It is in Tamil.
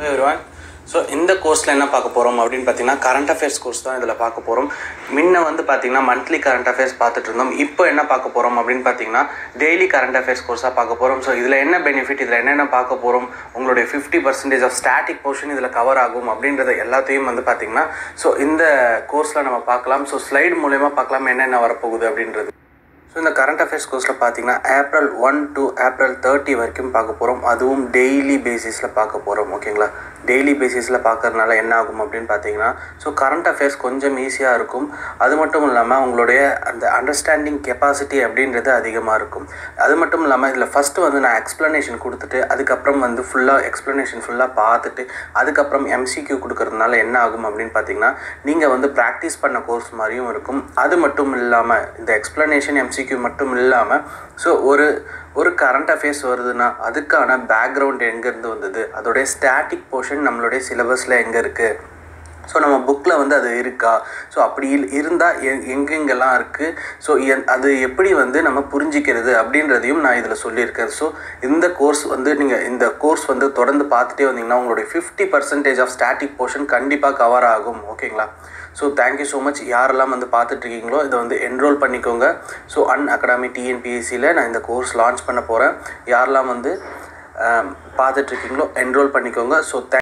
everyone ஸோ இந்த கோர்ஸில் என்ன பார்க்க போகிறோம் அப்படின்னு பார்த்தீங்கன்னா கரண்ட் அஃபேர்ஸ் கோர்ஸ் தான் இதில் பார்க்க போகிறோம் முன்ன வந்து பார்த்தீங்கன்னா மந்த்லி கரண்ட் அஃபேர்ஸ் பார்த்துட்டு இருந்தோம் இப்போ என்ன பார்க்க போகிறோம் அப்படின்னு பார்த்தீங்கன்னா டெய்லி கரண்ட் அஃபேர்ஸ் கோர்ஸாக பார்க்க போகிறோம் ஸோ இதில் என்ன பெனிஃபிட் இதில் என்னென்ன பார்க்க போகிறோம் உங்களுடைய fifty percentage of static portion இதில் கவர் ஆகும் அப்படின்றத எல்லாத்தையும் வந்து பார்த்தீங்கன்னா ஸோ இந்த கோர்ஸில் நம்ம பார்க்கலாம் ஸோ ஸ்லைடு மூலயமா பார்க்கலாம் என்னென்ன வரப்போகுது அப்படின்றது ஸோ இந்த கரண்ட் அஃபேர்ஸ் கோர்ஸில் பார்த்தீங்கன்னா April one to April thirty வரைக்கும் பார்க்க போகிறோம் அதுவும் டெய்லி பேசிஸில் பார்க்க போகிறோம் ஓகேங்களா டெய்லி பேசிஸில் பார்க்கறதுனால என்ன ஆகும் அப்படின்னு பார்த்தீங்கன்னா ஸோ கரண்ட் அஃபேர்ஸ் கொஞ்சம் ஈஸியாக இருக்கும் அது மட்டும் இல்லாமல் உங்களுடைய அந்த அண்டர்ஸ்டாண்டிங் கெப்பாசிட்டி அப்படின்றது அதிகமாக இருக்கும் அது மட்டும் இல்லாமல் இதில் ஃபஸ்ட்டு வந்து நான் எக்ஸ்ப்ளனேஷன் கொடுத்துட்டு அதுக்கப்புறம் வந்து ஃபுல்லாக எக்ஸ்ப்ளனேஷன் ஃபுல்லாக பார்த்துட்டு அதுக்கப்புறம் எம்சிக்யூ கொடுக்கறதுனால என்ன ஆகும் அப்படின்னு பார்த்தீங்கன்னா நீங்கள் வந்து ப்ராக்டிஸ் பண்ண கோர்ஸ் மாதிரியும் இருக்கும் அது மட்டும் இல்லாமல் இந்த எக்ஸ்ப்ளனேஷன் எம்சிக்யூ மட்டும் இல்லாமல் ஸோ ஒரு ஒரு கரண்ட் அஃபேர்ஸ் வருதுன்னா அதுக்கான பேக்ரவுண்ட் எங்கேருந்து வந்தது அதோடைய ஸ்டாட்டிக் போர்ஷன் நம்மளுடைய சிலபஸில் எங்கே இருக்குது ஸோ நம்ம புக்கில் வந்து அது இருக்கா ஸோ அப்படி இருந்தால் எ- எங்கெங்கெல்லாம் இருக்குது ஸோ அது எப்படி வந்து நம்ம புரிஞ்சிக்கிறது அப்படின்றதையும் நான் இதில் சொல்லியிருக்கேன் ஸோ இந்த கோர்ஸ் வந்து நீங்கள் இந்த கோர்ஸ் வந்து தொடர்ந்து பார்த்துட்டே வந்தீங்கன்னா உங்களுடைய fifty percentage of static portion கண்டிப்பாக கவர் ஆகும் ஓகேங்களா ஸோ தேங்க்யூ ஸோ மச் யாரெல்லாம் வந்து பார்த்துட்டு இருக்கீங்களோ இதை வந்து என்ரோல் பண்ணிக்கோங்க ஸோ அன் அகாடமி டிஎன்பிஎஸ்சியில் நான் இந்த கோர்ஸ் லான்ச் பண்ண போகிறேன் யாரெல்லாம் வந்து பார்த்துட்ருக்கீங்களோ என்ரோல் பண்ணிக்கோங்க ஸோ